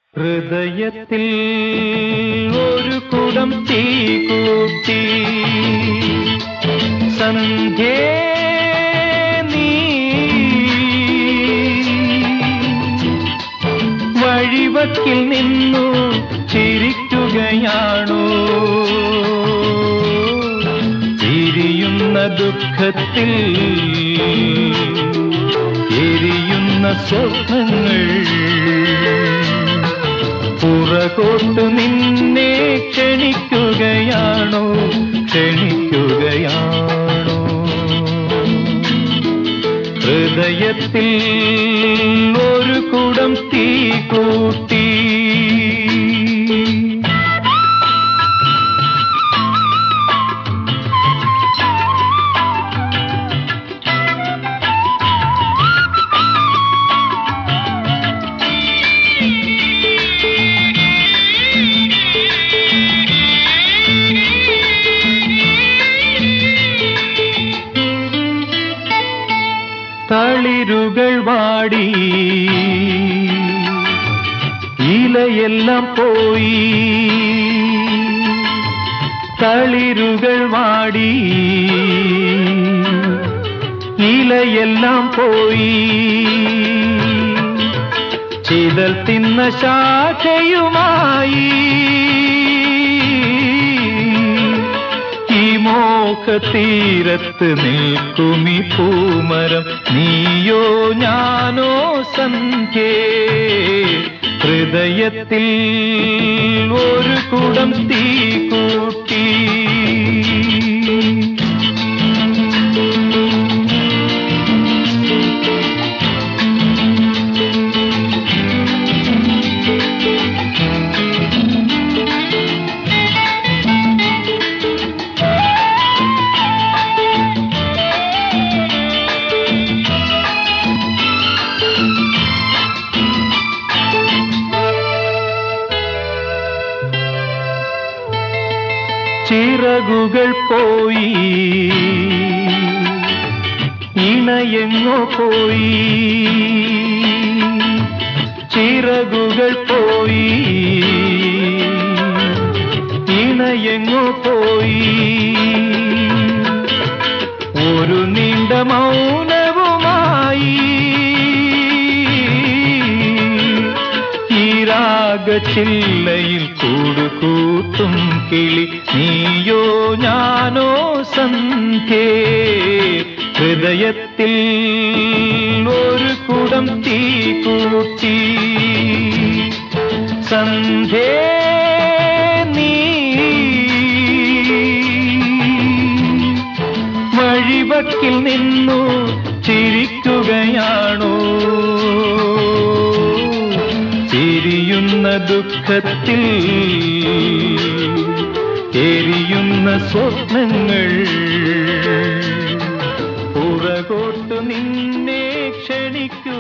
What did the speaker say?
ഹൃദയത്തിൽ ഒരു കുടം തീ കൂട്ടി സന്ധ്യേ നീ വഴിവക്കിൽ നിന്നു ചിരിക്കുകയാണോ ചിരിയുന്ന ദുഃഖത്തിൽ എരിയുന്ന സ്വപ്നങ്ങൾ പുറകോട്ട് നിന്നെ ക്ഷണിക്കുകയാണോ ക്ഷണിക്കുകയാണോ ഹൃദയത്തിൽ ഒരു കുടം തീ കൂട്ടി തളിരുകൾ വാടി ഇലയെല്ലാം പോയി തളിരുകൾ വാടി ഇലയെല്ലാം പോയി ചിതൽ തിന്ന ശാഖയുമായി ഈ മോഹത്തീരത്ത് നിൽക്കുമി പൂമരം നീയോ ഞാനോ സന്ധ്യേ ഹൃദയത്തിൽ ഒരു കുടം തീ കൂട്ടി ചിറകുകൾ പോയി ഇണയെങ്ങോ പോയി ചിറകുകൾ പോയി ഇണയെങ്ങോ പോയി ഒരു നീണ്ട മൗനവുമായി ഈ രാഗച്ചില്ലയിൽ കൂടുകൂട്ടും കിളി നീയോ ഞാനോ സന്ധ്യേ ഹൃദയത്തിൽ ഒരു കുടം തീ കൂട്ടി സന്ധ്യേ നീ വഴിവക്കിൽ നിന്നു ചിരിക്കുകയാണോ ചിരിയുന്ന ദുഃഖത്തിൽ എരിയുന്ന സ്വപ്നങ്ങൾ പുറകോട്ട് നിന്നെ ക്ഷണിക്കുക